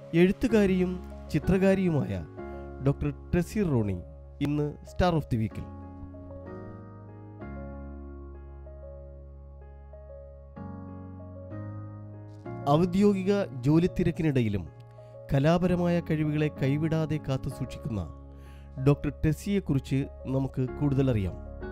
എഴുത്തുകാരിയും ചിത്രകാരിയുമായ ഡോക്ടർ ടെസി റോണി ഇന്ന് star of the വീക്കിൽ ഔദ്യോഗിക ജോലി തിരക്കിനിടയിലും കലാപരമായ കഴിവുകളെ കൈവിടാതെ കാത്തു സൂക്ഷിക്കുന്ന ഡോക്ടർ ടെസ്സിയെക്കുറിച്ച് നമുക്ക് കൂടുതൽ അറിയാം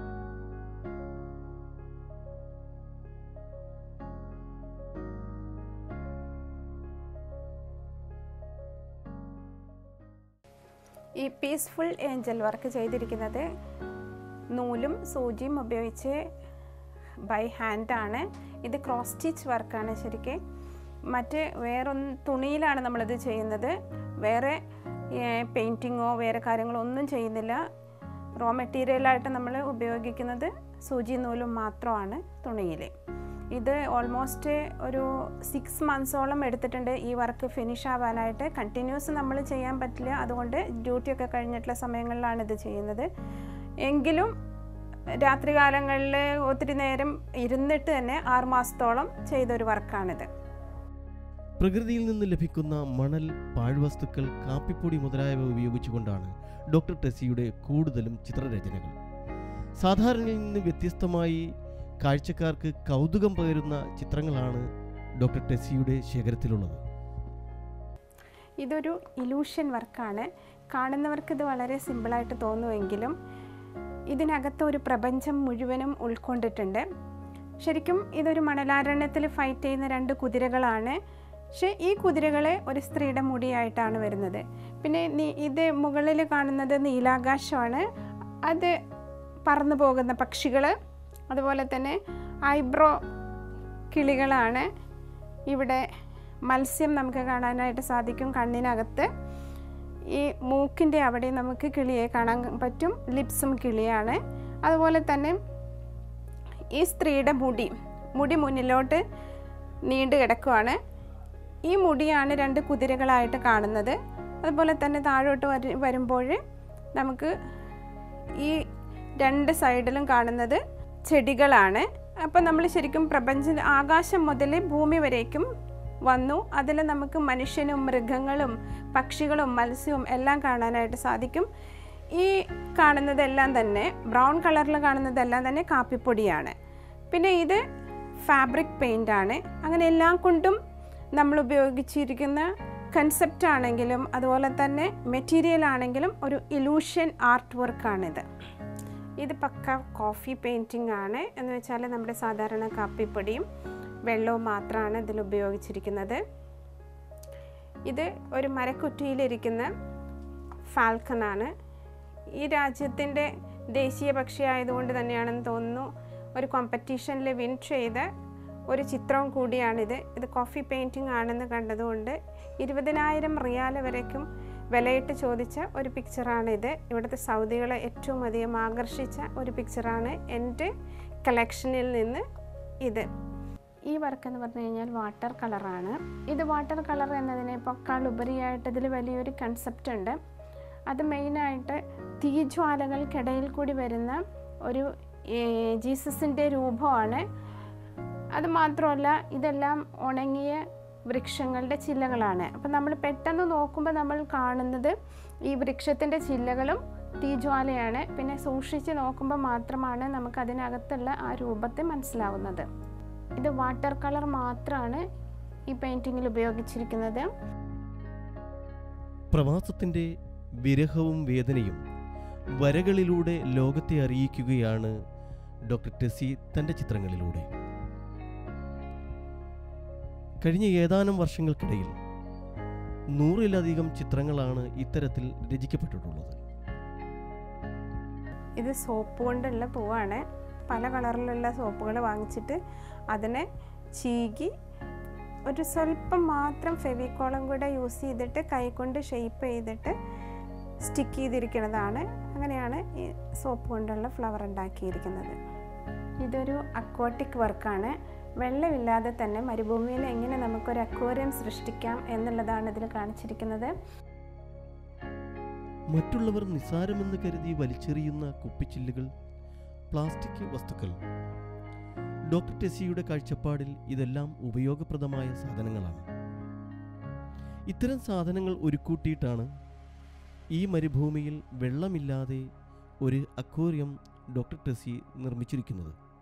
ഈ പീസ്ഫുൾ ഏഞ്ചൽ വർക്ക് ചെയ്തിരിക്കുന്നത് നൂലും സൂചിയും ഉപയോഗിച്ച് ബൈ ഹാൻഡാണ് ഇത് ക്രോസ് സ്റ്റിച്ച് വർക്കാണ് ശരിക്കും മറ്റ് വേറൊന്ന് തുണിയിലാണ് നമ്മളിത് ചെയ്യുന്നത് വേറെ പെയിൻറ്റിങ്ങോ വേറെ കാര്യങ്ങളോ ഒന്നും ചെയ്യുന്നില്ല റോ മെറ്റീരിയലായിട്ട് നമ്മൾ ഉപയോഗിക്കുന്നത് സൂചി നൂലും മാത്രമാണ് തുണിയിൽ ഇത് ഓൾമോസ്റ്റ് ഒരു സിക്സ് മന്ത്സോളം എടുത്തിട്ടുണ്ട് ഈ വർക്ക് ഫിനിഷ് ആവാനായിട്ട് കണ്ടിന്യൂസ് നമ്മൾ ചെയ്യാൻ പറ്റില്ല അതുകൊണ്ട് ഡ്യൂട്ടിയൊക്കെ കഴിഞ്ഞിട്ടുള്ള സമയങ്ങളിലാണ് ഇത് ചെയ്യുന്നത് എങ്കിലും രാത്രികാലങ്ങളിൽ ഒത്തിരി നേരം ഇരുന്നിട്ട് തന്നെ ആറുമാസത്തോളം ചെയ്തൊരു വർക്കാണിത് പ്രകൃതിയിൽ നിന്ന് ലഭിക്കുന്ന മണൽ പാഴ്വസ്തുക്കൾ കാപ്പിപ്പൊടി മുതലായവ ഉപയോഗിച്ചുകൊണ്ടാണ് ഡോക്ടർ ടെസ്സിയുടെ കൂടുതലും ചിത്രരചനകൾ സാധാരണയിൽ നിന്ന് വ്യത്യസ്തമായി കാഴ്ചക്കാർക്ക് കൗതുകം പകരുന്ന ചിത്രങ്ങളാണ് ഡോക്ടർ ടെസ്സിയുടെ ശേഖരത്തിലുള്ളത് ഇതൊരു ഇലൂഷൻ വർക്കാണ് കാണുന്നവർക്ക് ഇത് വളരെ സിമ്പിളായിട്ട് തോന്നുമെങ്കിലും ഇതിനകത്ത് ഒരു പ്രപഞ്ചം മുഴുവനും ഉൾക്കൊണ്ടിട്ടുണ്ട് ശരിക്കും ഇതൊരു മണലാരണ്യത്തിൽ ഫൈറ്റ് ചെയ്യുന്ന രണ്ട് കുതിരകളാണ് പക്ഷേ ഈ കുതിരകളെ ഒരു സ്ത്രീയുടെ മുടിയായിട്ടാണ് വരുന്നത് പിന്നെ നീ- ഇത് മുകളിൽ കാണുന്നത് നീലാകാശമാണ് അത് പറന്നു പോകുന്ന പക്ഷികൾ അതുപോലെ തന്നെ ഐബ്രോ കിളികളാണ് ഇവിടെ മത്സ്യം നമുക്ക് കാണാനായിട്ട് സാധിക്കും കണ്ണിനകത്ത് ഈ മൂക്കിൻ്റെ അവിടെ നമുക്ക് കിളിയെ കാണാൻ പറ്റും ലിപ്സും കിളിയാണ് അതുപോലെ തന്നെ ഈ സ്ത്രീയുടെ മുടി മുടി മുന്നിലോട്ട് നീണ്ടു കിടക്കുവാണ് ഈ മുടിയാണ് രണ്ട് കുതിരകളായിട്ട് കാണുന്നത് അതുപോലെ തന്നെ താഴോട്ട് വരു വരുമ്പോൾ നമുക്ക് ഈ രണ്ട് സൈഡിലും കാണുന്നത് ചെടികളാണ് അപ്പം നമ്മൾ ശരിക്കും പ്രപഞ്ച ആകാശം മുതൽ ഭൂമി വരേക്കും വന്നു അതിൽ നമുക്ക് മനുഷ്യനും മൃഗങ്ങളും പക്ഷികളും മത്സ്യവും എല്ലാം കാണാനായിട്ട് സാധിക്കും ഈ കാണുന്നതെല്ലാം തന്നെ ബ്രൗൺ കളറിൽ കാണുന്നതെല്ലാം തന്നെ കാപ്പിപ്പൊടിയാണ് പിന്നെ ഇത് ഫാബ്രിക് പെയിൻ്റ് ആണ് അങ്ങനെ എല്ലാം കൊണ്ടും നമ്മൾ ഉപയോഗിച്ചിരിക്കുന്ന കൺസെപ്റ്റ് ആണെങ്കിലും അതുപോലെ തന്നെ മെറ്റീരിയൽ ആണെങ്കിലും ഒരു ഇലൂഷൻ ആർട്ട് വർക്കാണിത് ഇത് പക്ക കോഫി പെയിൻറ്റിംഗ് ആണ് എന്ന് വെച്ചാൽ നമ്മുടെ സാധാരണ കാപ്പിപ്പൊടിയും വെള്ളവും മാത്രമാണ് ഇതിൽ ഉപയോഗിച്ചിരിക്കുന്നത് ഇത് ഒരു മരക്കുറ്റിയിലിരിക്കുന്ന ഫാൽക്കനാണ് ഈ രാജ്യത്തിൻ്റെ ദേശീയ പക്ഷി ആയതുകൊണ്ട് തന്നെയാണെന്ന് തോന്നുന്നു ഒരു കോമ്പറ്റീഷനിൽ വിൻ ചെയ്ത ഒരു ചിത്രവും കൂടിയാണിത് ഇത് കോഫി പെയിൻറ്റിംഗ് ആണെന്ന് കണ്ടതുകൊണ്ട് ഇരുപതിനായിരം റിയാൽ വരയ്ക്കും വിലയിട്ട് ചോദിച്ച ഒരു പിക്ചറാണിത് ഇവിടുത്തെ സൗദികളെ ഏറ്റവും അധികം ആകർഷിച്ച ഒരു പിക്ചറാണ് എൻ്റെ കളക്ഷനിൽ നിന്ന് ഇത് ഈ വർക്ക് എന്ന് പറഞ്ഞു കഴിഞ്ഞാൽ വാട്ടർ കളറാണ് ഇത് വാട്ടർ കളർ എന്നതിനേക്കാൾ ഉപരിയായിട്ട് ഇതിൽ വലിയൊരു കൺസെപ്റ്റ് ഉണ്ട് അത് മെയിനായിട്ട് തീജ്വാലകൾക്കിടയിൽ കൂടി വരുന്ന ഒരു ജീസസിൻ്റെ രൂപമാണ് അത് മാത്രമല്ല ഇതെല്ലാം ഉണങ്ങിയ വൃക്ഷങ്ങളുടെ ചില്ലകളാണ് അപ്പം നമ്മൾ പെട്ടെന്ന് നോക്കുമ്പോൾ നമ്മൾ കാണുന്നത് ഈ വൃക്ഷത്തിൻ്റെ ചില്ലകളും തീജ്വാലയാണ് പിന്നെ സൂക്ഷിച്ച് നോക്കുമ്പോൾ മാത്രമാണ് നമുക്ക് അതിനകത്തുള്ള ആ രൂപത്തെ മനസ്സിലാവുന്നത് ഇത് വാട്ടർ കളർ മാത്രമാണ് ഈ പെയിൻറ്റിങ്ങിൽ ഉപയോഗിച്ചിരിക്കുന്നത് പ്രവാസത്തിൻ്റെ വിരഹവും വേദനയും വരകളിലൂടെ ലോകത്തെ അറിയിക്കുകയാണ് ഡോക്ടർ ടെസ്സി തൻ്റെ ചിത്രങ്ങളിലൂടെ കഴിഞ്ഞ ഏതാനും വർഷങ്ങൾക്കിടയിൽ നൂറിലധികം ചിത്രങ്ങളാണ് ഇത്തരത്തിൽ രചിക്കപ്പെട്ടിട്ടുള്ളത് ഇത് സോപ്പ് കൊണ്ടുള്ള പൂവാണ് പല കളറിലുള്ള സോപ്പുകൾ വാങ്ങിച്ചിട്ട് അതിനെ ചീകി ഒരു സ്വല്പം മാത്രം ഫെവിക്കോളും കൂടെ യൂസ് ചെയ്തിട്ട് കൈകൊണ്ട് ഷെയ്പ്പ് ചെയ്തിട്ട് സ്റ്റിക്ക് ചെയ്തിരിക്കുന്നതാണ് അങ്ങനെയാണ് ഈ സോപ്പ് കൊണ്ടുള്ള ഫ്ലവർ ഉണ്ടാക്കിയിരിക്കുന്നത് ഇതൊരു അക്വാട്ടിക് വർക്കാണ് വെള്ളമില്ലാതെ തന്നെ മരുഭൂമിയിൽ എങ്ങനെ നമുക്കൊരു അക്വേറിയം സൃഷ്ടിക്കാം എന്നുള്ളതാണ് ഇതിൽ കാണിച്ചിരിക്കുന്നത് മറ്റുള്ളവർ നിസ്സാരമെന്ന് കരുതി വലിച്ചെറിയുന്ന കുപ്പിച്ചില്ലുകൾ പ്ലാസ്റ്റിക് വസ്തുക്കൾ ഡോക്ടർ ടെസ്സിയുടെ കാഴ്ചപ്പാടിൽ ഇതെല്ലാം ഉപയോഗപ്രദമായ സാധനങ്ങളാണ് ഇത്തരം സാധനങ്ങൾ ഒരുക്കൂട്ടിയിട്ടാണ് ഈ മരുഭൂമിയിൽ വെള്ളമില്ലാതെ ഒരു അക്വേറിയം ഡോക്ടർ ടെസ്സി നിർമ്മിച്ചിരിക്കുന്നത്